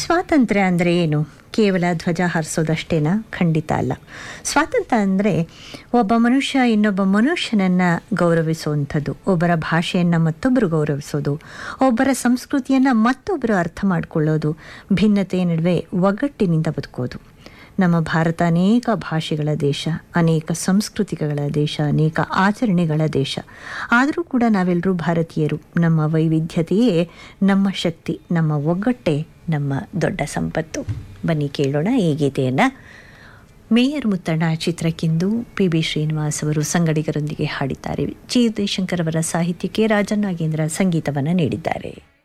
ಸ್ವಾತಂತ್ರ್ಯ ಅಂದರೆ ಏನು ಕೇವಲ ಧ್ವಜ ಹಾರಿಸೋದಷ್ಟೇನಾ ಖಂಡಿತ ಅಲ್ಲ ಸ್ವಾತಂತ್ರ್ಯ ಅಂದರೆ ಒಬ್ಬ ಮನುಷ್ಯ ಇನ್ನೊಬ್ಬ ಮನುಷ್ಯನನ್ನು ಗೌರವಿಸುವಂಥದ್ದು ಒಬ್ಬರ ಭಾಷೆಯನ್ನು ಮತ್ತೊಬ್ಬರು ಗೌರವಿಸೋದು ಒಬ್ಬರ ಸಂಸ್ಕೃತಿಯನ್ನು ಮತ್ತೊಬ್ಬರು ಅರ್ಥ ಮಾಡಿಕೊಳ್ಳೋದು ಭಿನ್ನತೆ ನಡುವೆ ಒಗ್ಗಟ್ಟಿನಿಂದ ಬದುಕೋದು ನಮ್ಮ ಭಾರತ ಅನೇಕ ಭಾಷೆಗಳ ದೇಶ ಅನೇಕ ಸಂಸ್ಕೃತಿಗಳ ದೇಶ ಅನೇಕ ಆಚರಣೆಗಳ ದೇಶ ಆದರೂ ಕೂಡ ನಾವೆಲ್ಲರೂ ಭಾರತೀಯರು ನಮ್ಮ ವೈವಿಧ್ಯತೆಯೇ ನಮ್ಮ ಶಕ್ತಿ ನಮ್ಮ ಒಗ್ಗಟ್ಟೆ ನಮ್ಮ ದೊಡ್ಡ ಸಂಪತ್ತು ಬನ್ನಿ ಕೇಳೋಣ ಈ ಗೀತೆಯನ್ನು ಮೇಯರ್ ಮುತ್ತಣ್ಣ ಚಿತ್ರಕ್ಕೆಂದು ಪಿ ಬಿ ಶ್ರೀನಿವಾಸ್ ಅವರು ಸಂಗಡಿಗರೊಂದಿಗೆ ಹಾಡಿದ್ದಾರೆ ಜಿ ಜಯಶಂಕರ್ ಅವರ ಸಾಹಿತ್ಯಕ್ಕೆ ರಾಜನ್ ನಾಗೇಂದ್ರ ಸಂಗೀತವನ್ನು ನೀಡಿದ್ದಾರೆ